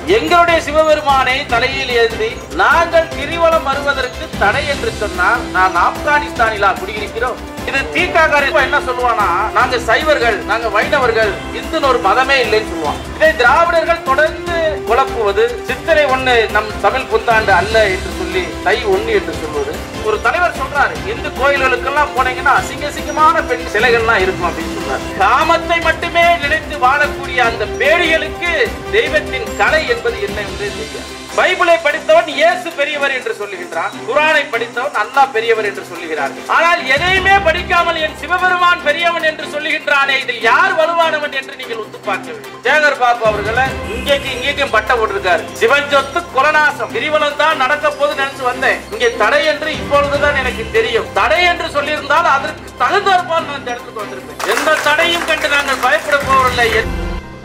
எங்களுடைய சிவபெருமானை தலையில் ஏந்தி நாங்கள் கிரிவலம் வருவதற்கு தடை என்று சொன்னால் நான் ஆப்கானிஸ்தானிலா குடியிருக்கிறோம் இது தீக்காக்கார என்ன சொல்லுவானா நாங்க சைவர்கள் நாங்க வைணவர்கள் இந்துன்னு ஒரு மதமே இல்லைன்னு சொல்லுவான் இதை திராவிடர்கள் தொடர்ந்து குழப்புவது சித்திரை ஒண்ணு நம் தமிழ் புத்தாண்டு அல்ல என்று சொல்லி தை ஒண்ணு என்று சொல்வது ஒரு தலைவர் சொல்றாரு இந்து கோயில்களுக்கெல்லாம் போனீங்கன்னா அசிங்க அசிங்கமான பெண் சிலைகள்லாம் இருக்கும் அப்படின்னு சொல்றாரு காமத்தை மட்டுமே நினைத்து வாழக்கூடிய அந்த பேடிகளுக்கு தெய்வத்தின் கலை என்பது என்ன என்று தெரியாது பைபிளை படித்தவன் இயேசு பெரியவர் என்று சொல்லுகின்றான் குரானை படித்தவன் அல்லாஹ் பெரியவர் என்று சொல்லுகிறார் ஆனால் எதையுமே படிக்காமல் என் சிவபெருமான் பெரியவன் என்று சொல்லுகின்றானே இதில் யார் வலுவானவன் என்று நீங்கள் ஒத்து பார்க்க வேண்டும் சேகர் பாபு அவர்களை இங்கேக்கு இங்கேக்கும் பட்டம் போட்டிருக்காரு சிவன் சொத்து குலநாசம் கிரிவலம் தான் நடக்க போது நினைச்சு வந்தேன் இங்கே தடை என்று இப்பொழுதுதான் எனக்கு தெரியும் தடை என்று சொல்லியிருந்தால் அதற்கு தகுந்தாற்போல் நான் இந்த இடத்துக்கு வந்திருப்பேன் எந்த தடையும் கண்டு நாங்கள் பயப்பட போவதில்லை என்-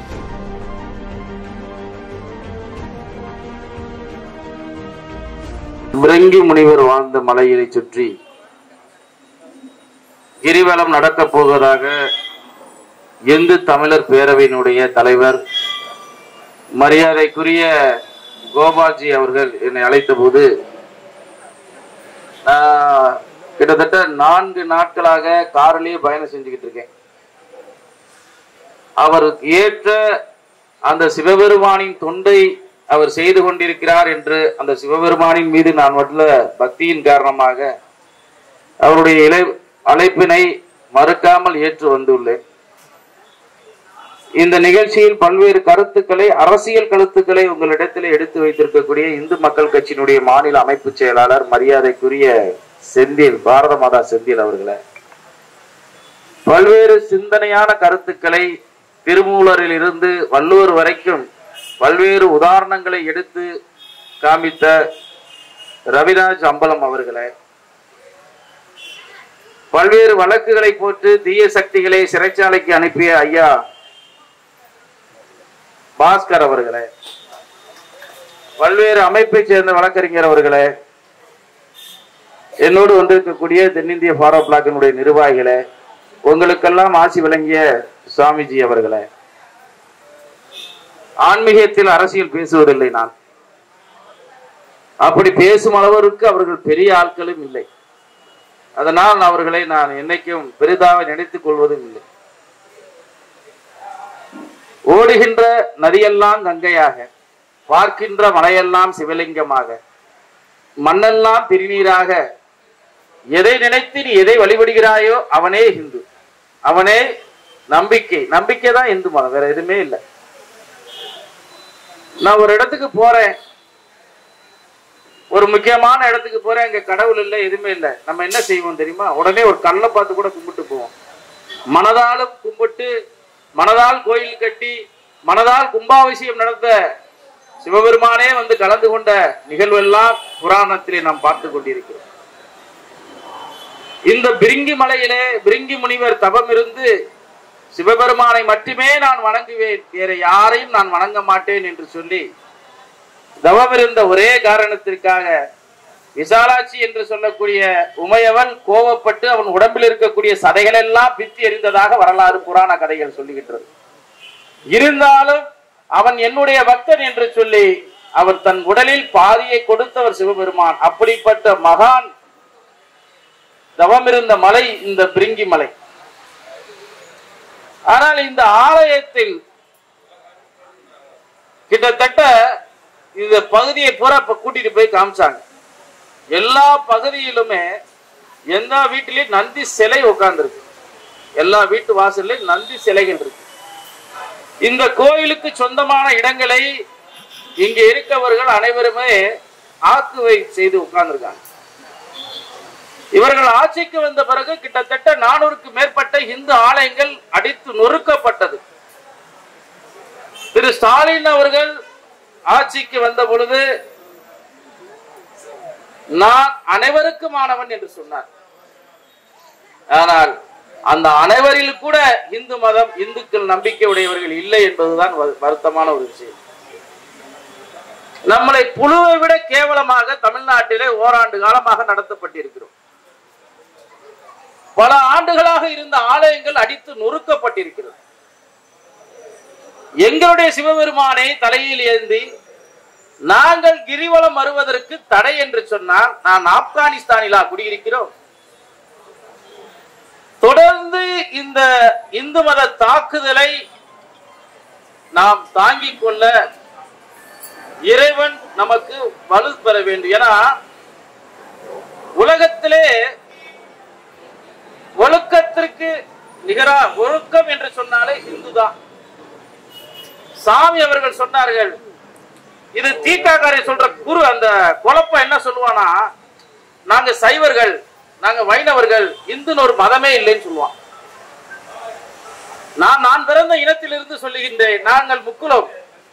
மிருங்கி முனிவர் வாழ்ந்த மலையை சுற்றி கிரிவலம் நடக்கப் போவதாக இந்து தமிழர் பேரவையினுடைய தலைவர் மரியாதைக்குரிய கோபால்ஜி அவர்கள் என்னை அழைத்த போது நான் கிட்டத்தட்ட நான்கு நாட்களாக காரிலேயே பயணம் செஞ்சுக்கிட்டு இருக்கேன் அவருக்கு ஏற்ற அந்த சிவபெருமானின் தொண்டை அவர் செய்து கொண்டிருக்கிறார் என்று அந்த சிவபெருமானின் மீது நான் உள்ள பக்தியின் காரணமாக அவருடைய இலை அழைப்பினை மறுக்காமல் ஏற்று வந்துள்ளேன் இந்த நிகழ்ச்சியில் பல்வேறு கருத்துக்களை அரசியல் கருத்துக்களை உங்களிடத்தில் எடுத்து வைத்திருக்கக்கூடிய இந்து மக்கள் கட்சியினுடைய மாநில அமைப்பு செயலாளர் மரியாதைக்குரிய செந்தில் பாரத மாதா செந்தில் அவர்களை பல்வேறு சிந்தனையான கருத்துக்களை திருமூலரில் இருந்து வள்ளுவர் வரைக்கும் பல்வேறு உதாரணங்களை எடுத்து காமித்த ரவிராஜ் அம்பலம் அவர்களை பல்வேறு வழக்குகளை போட்டு தீய சக்திகளை சிறைச்சாலைக்கு அனுப்பிய ஐயா பாஸ்கர் அவர்களே பல்வேறு அமைப்பை சேர்ந்த வழக்கறிஞர் அவர்களே என்னோடு வந்திருக்கக்கூடிய தென்னிந்திய ஃபாரோ பிளாக்கினுடைய நிர்வாகிகளே உங்களுக்கெல்லாம் ஆசி வழங்கிய சுவாமிஜி அவர்களே ஆன்மீகத்தில் அரசியல் பேசுவதில்லை நான் அப்படி பேசும் அளவிற்கு அவர்கள் பெரிய ஆட்களும் இல்லை அதனால் அவர்களை நான் என்னைக்கும் பெரிதாக நினைத்துக் கொள்வதும் இல்லை ஓடுகின்ற நதியெல்லாம் கங்கையாக பார்க்கின்ற மலையெல்லாம் சிவலிங்கமாக மண்ணெல்லாம் திருநீராக எதை நினைத்து நீ எதை வழிபடுகிறாயோ அவனே ஹிந்து அவனே நம்பிக்கை நம்பிக்கை தான் இந்து மதம் வேற எதுவுமே இல்லை நான் ஒரு இடத்துக்கு போறேன் ஒரு முக்கியமான இடத்துக்கு போறேன் அங்க கடவுள் இல்லை எதுவுமே இல்லை நம்ம என்ன செய்வோம் தெரியுமா உடனே ஒரு கல்லை பார்த்து கூட கும்பிட்டு போவோம் மனதாலும் கும்பிட்டு மனதால் கோயில் கட்டி மனதால் கும்பாபிஷேகம் நடத்த சிவபெருமானே வந்து கலந்து கொண்ட நிகழ்வெல்லாம் புராணத்திலே நாம் பார்த்து கொண்டிருக்கிறோம் இந்த பிரிங்கி மலையிலே பிரிங்கி முனிவர் தவம் இருந்து சிவபெருமானை மட்டுமே நான் வணங்குவேன் வேற யாரையும் நான் வணங்க மாட்டேன் என்று சொல்லி தவம் இருந்த ஒரே காரணத்திற்காக விசாலாட்சி என்று சொல்லக்கூடிய உமையவன் கோவப்பட்டு அவன் உடம்பில் இருக்கக்கூடிய சதைகள் எல்லாம் பித்தி எறிந்ததாக வரலாறு புராண கதைகள் சொல்லுகின்றது இருந்தாலும் அவன் என்னுடைய பக்தன் என்று சொல்லி அவர் தன் உடலில் பாதியை கொடுத்தவர் சிவபெருமான் அப்படிப்பட்ட மகான் தவம் இருந்த மலை இந்த பிரிங்கி மலை ஆனால் இந்த ஆலயத்தில் கிட்டத்தட்ட இந்த பகுதியை பூரா இப்ப கூட்டிட்டு போய் காமிச்சாங்க எல்லா பகுதியிலுமே எந்த வீட்டிலையும் நந்தி சிலை உட்கார்ந்துருக்கு எல்லா வீட்டு வாசல்லையும் நந்தி சிலைகள் இருக்கு இந்த கோயிலுக்கு சொந்தமான இடங்களை இங்க இருக்கவர்கள் அனைவருமே ஆக்குவை செய்து உட்கார்ந்துருக்காங்க இவர்கள் ஆட்சிக்கு வந்த பிறகு கிட்டத்தட்ட நானூறுக்கு மேற்பட்ட இந்து ஆலயங்கள் அடித்து நொறுக்கப்பட்டது திரு ஸ்டாலின் அவர்கள் ஆட்சிக்கு வந்த பொழுது நான் அனைவருக்குமானவன் என்று சொன்னார் ஆனால் அந்த அனைவரில் கூட இந்து மதம் இந்துக்கள் நம்பிக்கை உடையவர்கள் இல்லை என்பதுதான் வரு- வருத்தமான ஒரு விஷயம் நம்மளை புழுவை விட கேவலமாக தமிழ்நாட்டிலே ஓராண்டு காலமாக நடத்தப்பட்டிருக்கிறோம் பல ஆண்டுகளாக இருந்த ஆலயங்கள் அடித்து நொறுக்கப்பட்டிருக்கிறது எங்களுடைய சிவபெருமானை தலையில் ஏந்தி நாங்கள் கிரிவலம் வருவதற்கு தடை என்று சொன்னால் நான் ஆப்கானிஸ்தானிலா குடியிருக்கிறோம் தொடர்ந்து இந்த இந்து மத தாக்குதலை நாம் தாங்கிக் கொள்ள இறைவன் நமக்கு வலு பெற வேண்டும் ஏன்னா உலகத்திலே ஒழுக்கத்திற்கு நிகரா ஒழுக்கம் என்று சொன்னாலே இந்து தான் சாமி அவர்கள் சொன்னார்கள் இது தீக்காக்காரை சொல்ற குரு அந்த குழப்பம் என்ன சொல்லுவானா நாங்க சைவர்கள் நாங்க வைணவர்கள் இந்துன்னு ஒரு மதமே இல்லைன்னு சொல்லுவான் நான் நான் பிறந்த இனத்திலிருந்து சொல்லுகின்றேன் நாங்கள் முக்குலம்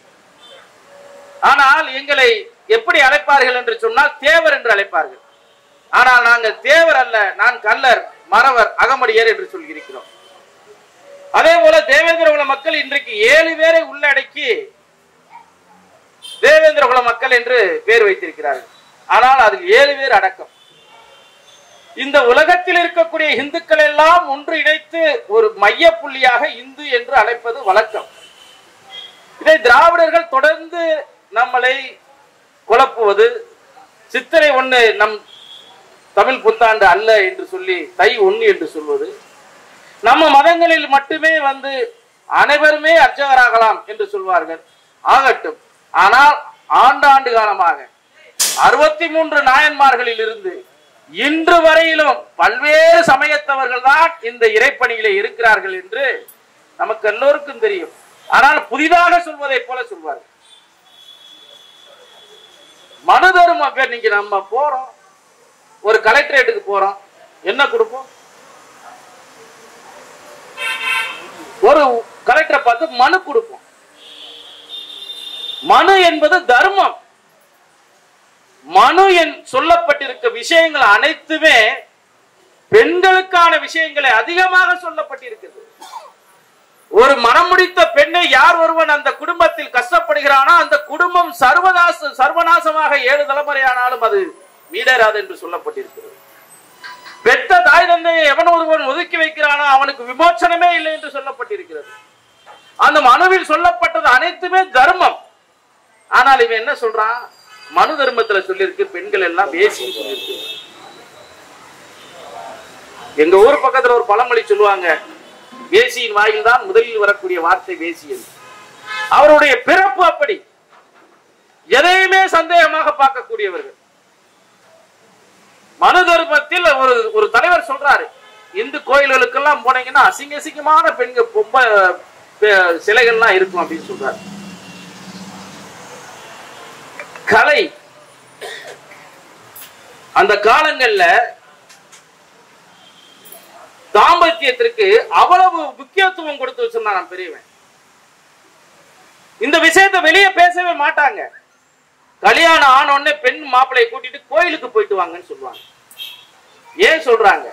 ஆனால் எங்களை எப்படி அழைப்பார்கள் என்று சொன்னால் தேவர் என்று அழைப்பார்கள் ஆனால் நாங்கள் தேவர் அல்ல நான் கல்லர் மறவர் அகமடியர் என்று சொல்லியிருக்கிறோம் அதே போல தேவேந்திர குல மக்கள் இன்றைக்கு ஏழு பேரை உள்ளடக்கி தேவேந்திர குல மக்கள் என்று பேர் வைத்திருக்கிறார்கள் ஆனால் அதில் ஏழு பேர் அடக்கம் இந்த உலகத்தில் இருக்கக்கூடிய இந்துக்கள் எல்லாம் ஒன்று இணைத்து ஒரு மைய புள்ளியாக இந்து என்று அழைப்பது வழக்கம் இதை திராவிடர்கள் தொடர்ந்து நம்மளை குழப்புவது சித்திரை ஒண்ணு நம் தமிழ் புத்தாண்டு அல்ல என்று சொல்லி தை ஒண்ணு என்று சொல்வது நம்ம மதங்களில் மட்டுமே வந்து அனைவருமே அர்ச்சகராகலாம் என்று சொல்வார்கள் ஆகட்டும் ஆனால் ஆண்டாண்டு காலமாக அறுபத்தி மூன்று நாயன்மார்களில் இருந்து இன்று வரையிலும் பல்வேறு சமயத்தவர்கள் தான் இந்த இறைப்பணியிலே இருக்கிறார்கள் என்று நமக்கு எல்லோருக்கும் தெரியும் ஆனால் புதிதாக சொல்வதை போல சொல்வார்கள் மனு தரும பேர் நீங்க நம்ம போறோம் ஒரு கலெக்டரேட்டுக்கு போறோம் என்ன கொடுப்போம் ஒரு கலெக்டரை பார்த்து மனு கொடுப்போம் மனு என்பது தர்மம் மனு என் சொல்லப்பட்டிருக்க விஷயங்கள் அனைத்துமே பெண்களுக்கான விஷயங்களை அதிகமாக சொல்லப்பட்டிருக்கிறது ஒரு மனம் முடித்த பெண்ணை யார் ஒருவன் அந்த குடும்பத்தில் கஷ்டப்படுகிறானோ அந்த குடும்பம் சர்வநாச சர்வநாசமாக ஏழு தலைமுறையானாலும் அது மீடராது என்று சொல்லப்பட்டிருக்கிறது பெத்த தாய் தந்தையை எவன் ஒருவன் ஒதுக்கி வைக்கிறானோ அவனுக்கு விமோச்சனமே இல்லை என்று சொல்லப்பட்டிருக்கிறது அந்த மனுவில் சொல்லப்பட்டது அனைத்துமே தர்மம் ஆனால் இவன் என்ன சொல்றான் மனு தர்மத்துல சொல்லியிருக்கு பெண்கள் எல்லாம் வேசின்னு சொல்லியிருக்கு எங்க ஊர் பக்கத்துல ஒரு பழமொழி சொல்லுவாங்க வேசியின் வாயில் தான் முதலில் வரக்கூடிய வார்த்தை வேசி என்று அவருடைய பிறப்பு அப்படி எதையுமே சந்தேகமாக பார்க்கக்கூடியவர்கள் மனு தர்மத்தில் ஒரு ஒரு தலைவர் சொல்றாரு இந்து கோயில்களுக்கெல்லாம் போனீங்கன்னா அசிங்க அசிங்கமான பெண்கள் பொம்ப பெ- சிலைகள்லாம் இருக்கும் அப்படின்னு சொல்றாரு கலை அந்த காலங்கள்ல தாம்பத்தியத்திற்கு அவ்வளவு முக்கியத்துவம் கொடுத்து வச்சிருந்தான் நான் பெரியவன் இந்த விஷயத்தை வெளியே பேசவே மாட்டாங்க கல்யாணம் ஆன உடனே பெண் மாப்பிள்ளையை கூட்டிட்டு கோயிலுக்கு போயிட்டு வாங்கன்னு சொல்லுவாங்க ஏன் சொல்றாங்க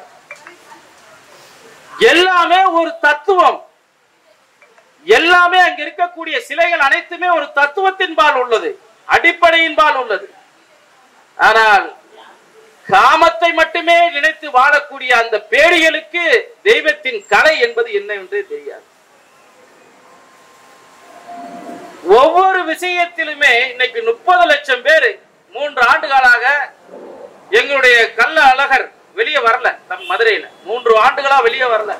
எல்லாமே ஒரு தத்துவம் எல்லாமே அங்க இருக்கக்கூடிய சிலைகள் அனைத்துமே ஒரு தத்துவத்தின்பால் உள்ளது அடிப்படையின்பால் உள்ளது ஆனால் காமத்தை மட்டுமே நினைத்து வாழக்கூடிய அந்த பேடிகளுக்கு தெய்வத்தின் கலை என்பது என்ன என்றே தெரியாது ஒவ்வொரு விஷயத்திலுமே இன்னைக்கு முப்பது லட்சம் பேர் மூன்று ஆண்டுகளாக எங்களுடைய கள்ள அழகர் வெளியே வரல நம் மதுரையில மூன்று ஆண்டுகளா வெளியே வரல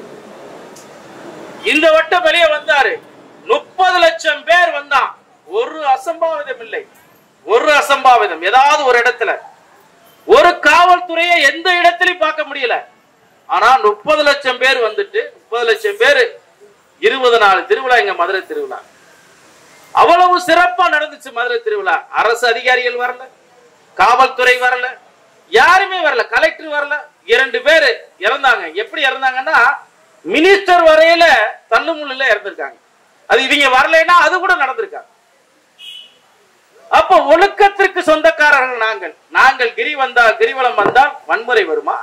இந்த வட்டம் வெளியே வந்தாரு முப்பது லட்சம் பேர் வந்தான் ஒரு அசம்பாவிதம் இல்லை ஒரு அசம்பாவிதம் ஏதாவது ஒரு இடத்துல ஒரு காவல்துறையை எந்த இடத்திலையும் பார்க்க முடியல ஆனா முப்பது லட்சம் பேர் வந்துட்டு முப்பது லட்சம் பேர் இருபது நாள் திருவிழா எங்க மதுரை திருவிழா அவ்வளவு சிறப்பா நடந்துச்சு மதுரை திருவிழா அரசு அதிகாரிகள் வரல காவல்துறை வரல யாருமே வரல கலெக்டர் வரல இரண்டு பேரு இறந்தாங்க எப்படி இறந்தாங்கன்னா மினிஸ்டர் வரையில தள்ளுமுள்ளுல இறந்திருக்காங்க அது இவங்க வரலைன்னா அது கூட நடந்திருக்காங்க அப்ப ஒழுக்கத்திற்கு சொந்தக்காரர்கள் நாங்கள் நாங்கள் கிரி வந்தா கிரிவலம் வந்தால் வன்முறை வருமா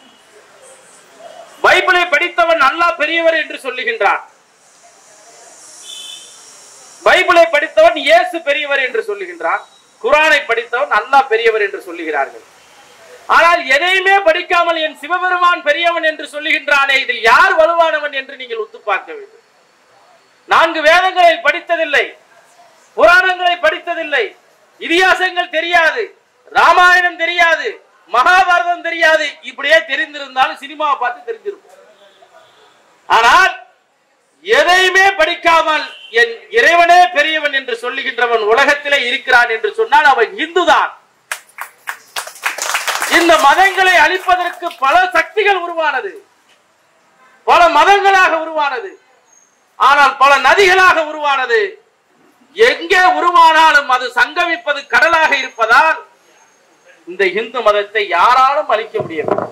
பைபிளை படித்தவன் நல்லா பெரியவர் என்று சொல்லுகின்றான் பைபிளை படித்தவன் இயேசு பெரியவர் என்று சொல்லுகின்றான் குரானை படித்தவன் அல்லாஹ் பெரியவர் என்று சொல்லுகிறார்கள் ஆனால் எதையுமே படிக்காமல் என் சிவபெருமான் பெரியவன் என்று சொல்லுகின்றானே இதில் யார் வலுவானவன் என்று நீங்கள் ஒத்து பார்க்க வேண்டும் நான்கு வேதங்களை படித்ததில்லை புராணங்களை படித்ததில்லை இதிகாசங்கள் தெரியாது ராமாயணம் தெரியாது மகாபாரதம் தெரியாது இப்படியே தெரிந்திருந்தாலும் சினிமாவை பார்த்து தெரிஞ்சிருக்கும் ஆனால் எதையுமே படிக்காமல் என் இறைவனே பெரியவன் என்று சொல்லுகின்றவன் உலகத்திலே இருக்கிறான் என்று சொன்னால் அவன் இந்துதான் இந்த மதங்களை அழிப்பதற்கு பல சக்திகள் உருவானது பல மதங்களாக உருவானது ஆனால் பல நதிகளாக உருவானது எங்கே உருவானாலும் அது சங்கமிப்பது கடலாக இருப்பதால் இந்த இந்து மதத்தை யாராலும் அழிக்க முடியவில்லை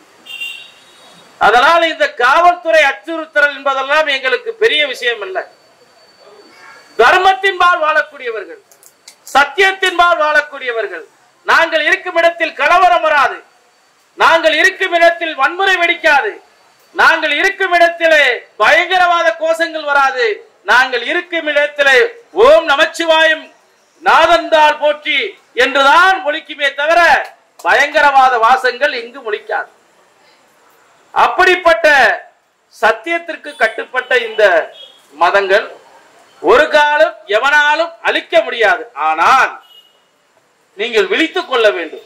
அதனால் இந்த காவல்துறை அச்சுறுத்தல் என்பதெல்லாம் எங்களுக்கு பெரிய விஷயம் இல்லை தர்மத்தின்பால் வாழக்கூடியவர்கள் சத்தியத்தின்பால் வாழக்கூடியவர்கள் நாங்கள் இருக்கும் இடத்தில் கலவரம் வராது நாங்கள் இருக்கும் இடத்தில் வன்முறை வெடிக்காது நாங்கள் இருக்கும் இடத்திலே பயங்கரவாத கோஷங்கள் வராது நாங்கள் இருக்கும் இடத்திலே ஓம் நமச்சிவாயம் நாதந்தால் போற்றி என்றுதான் ஒழிக்குமே தவிர பயங்கரவாத வாசங்கள் இங்கு ஒழிக்காது அப்படிப்பட்ட சத்தியத்திற்கு கட்டுப்பட்ட இந்த மதங்கள் ஒரு காலம் எவனாலும் அழிக்க முடியாது ஆனால் நீங்கள் விழித்துக் கொள்ள வேண்டும்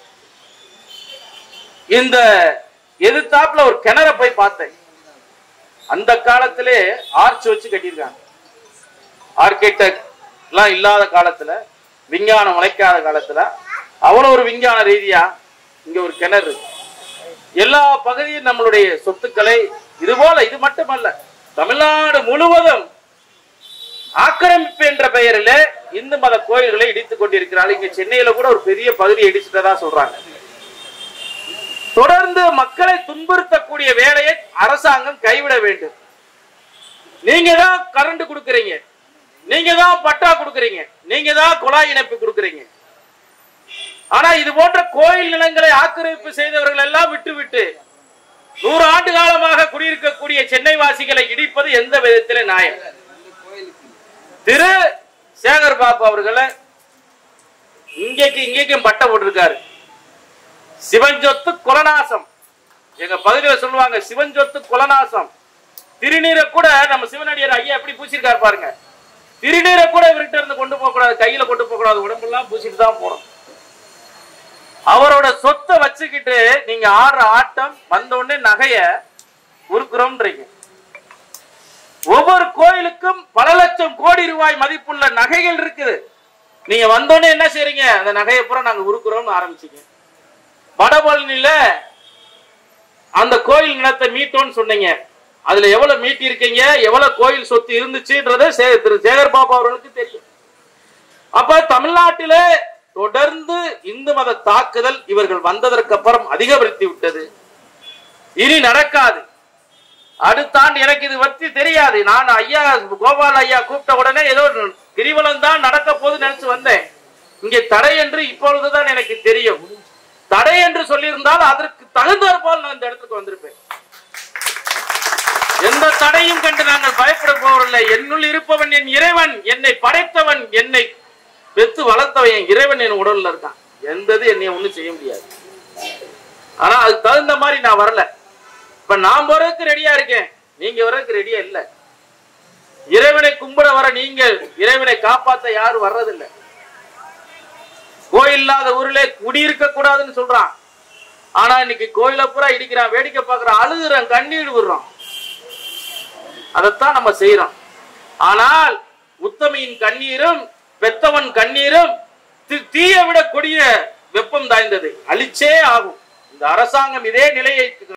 இந்த எதிர்த்தாப்புல ஒரு கிணற போய் பார்த்தேன் அந்த காலத்திலே ஆர்ச் வச்சு கட்டியிருக்காங்க ஆர்கிடெக்ட் எல்லாம் இல்லாத காலத்துல விஞ்ஞானம் உழைக்காத காலத்துல அவ்வளவு ஒரு விஞ்ஞான ரீதியா இங்க ஒரு கிணறு இருக்கு. எல்லா பகுதியும் நம்மளுடைய சொத்துக்களை இது போல இது மட்டுமல்ல தமிழ்நாடு முழுவதும் ஆக்கிரமிப்பு என்ற பெயரில் இந்து மத கோயில்களை இடித்துக் கொண்டிருக்கிறார்கள் இங்க சென்னையில கூட ஒரு பெரிய பகுதியை இடிச்சுட்டதா சொல்றாங்க தொடர்ந்து மக்களை துன்புறுத்தக்கூடிய வேலையை அரசாங்கம் கைவிட வேண்டும் நீங்க தான் கரண்ட் கொடுக்கறீங்க நீங்க தான் பட்டா கொடுக்கறீங்க நீங்க தான் குழாய் இணைப்பு கொடுக்கறீங்க ஆனா இது போன்ற கோயில் நிலங்களை ஆக்கிரமிப்பு செய்தவர்கள் எல்லாம் விட்டுவிட்டு நூறு ஆண்டு காலமாக குடியிருக்கக்கூடிய சென்னை வாசிகளை இடிப்பது எந்த விதத்திலே நியாயம் திரு சேகர் பாபு அவர்களை இங்கேக்கு இங்கேக்கும் பட்டம் போட்டிருக்காரு சிவன் சொத்து குலநாசம் எங்க பகுதியில் சொல்லுவாங்க சிவன் சொத்து குலநாசம் திருநீரை கூட நம்ம சிவனடியார் ஐயா எப்படி பூசிருக்காரு பாருங்க திருநீரை கூட இவர்கிட்ட இருந்து கொண்டு போக கூடாது கையில கொண்டு போக கூடாது உடம்பெல்லாம் பூசிட்டு தான் போறோம் அவரோட சொத்தை வச்சுக்கிட்டு நீங்க ஆடுற ஆட்டம் வந்த உடனே நகைய உருக்குறோம்ன்றீங்க ஒவ்வொரு கோயிலுக்கும் பல லட்சம் கோடி ரூபாய் மதிப்புள்ள நகைகள் இருக்குது நீங்க வந்தோடனே என்ன செய்றீங்க அந்த நகையை பூரா நாங்க உருக்குறோம்னு ஆரம்பிச்சீங்க வடபழனில அந்த கோயில் நிலத்தை மீட்டோம்னு சொன்னீங்க அதுல எவ்வளவு மீட்டி இருக்கீங்க எவ்வளவு கோயில் சொத்து இருந்துச்சுன்றது சே- திரு சேகர் பாபு அவர்களுக்கு தெரியும் அப்ப தமிழ்நாட்டிலே தொடர்ந்து இந்து மத தாக்குதல் இவர்கள் வந்ததற்கு அப்புறம் அதிகப்படுத்தி விட்டது இனி நடக்காது அடுத்த ஆண்டு எனக்கு இது பத்தி தெரியாது நான் ஐயா கோபால் ஐயா கூப்பிட்ட உடனே ஏதோ கிரிவலம் தான் நடக்க போது நினைச்சு வந்தேன் இங்கே தடை என்று இப்பொழுதுதான் எனக்கு தெரியும் தடை என்று சொல்லியிருந்தால் அதற்கு தகுந்தாற் போல் நான் இந்த இடத்துக்கு வந்திருப்பேன் எந்த தடையும் கண்டு நாங்கள் பயப்பட போவதில்லை என்னுள் இருப்பவன் என் இறைவன் என்னை படைத்தவன் என்னை பெத்து வளர்த்தவன் என் இறைவன் என் உடல்ல இருக்கான் எந்தது என்னை ஒண்ணும் செய்ய முடியாது ஆனா அதுக்கு தகுந்த மாதிரி நான் வரல இப்ப நான் போறதுக்கு ரெடியா இருக்கேன் நீங்க வர்றதுக்கு ரெடியா இல்ல இறைவனை கும்பிட வர நீங்கள் இறைவனை காப்பாத்த யாரும் வர்றதில்லை கோயில் இல்லாத ஊர்ல குடியிருக்க கூடாதுன்னு சொல்றான் ஆனா இன்னைக்கு கோயில பூரா இடிக்கிறான் வேடிக்கை பார்க்கறான் அழுகுறான் கண்ணீர் விடுறான் அதைத்தான் நம்ம செய்யறோம் ஆனால் உத்தமியின் கண்ணீரும் பெத்தவன் கண்ணீரும் தி- தீயை விட கொடிய வெப்பம் தாய்ந்தது அழிச்சே ஆகும் இந்த அரசாங்கம் இதே நிலையை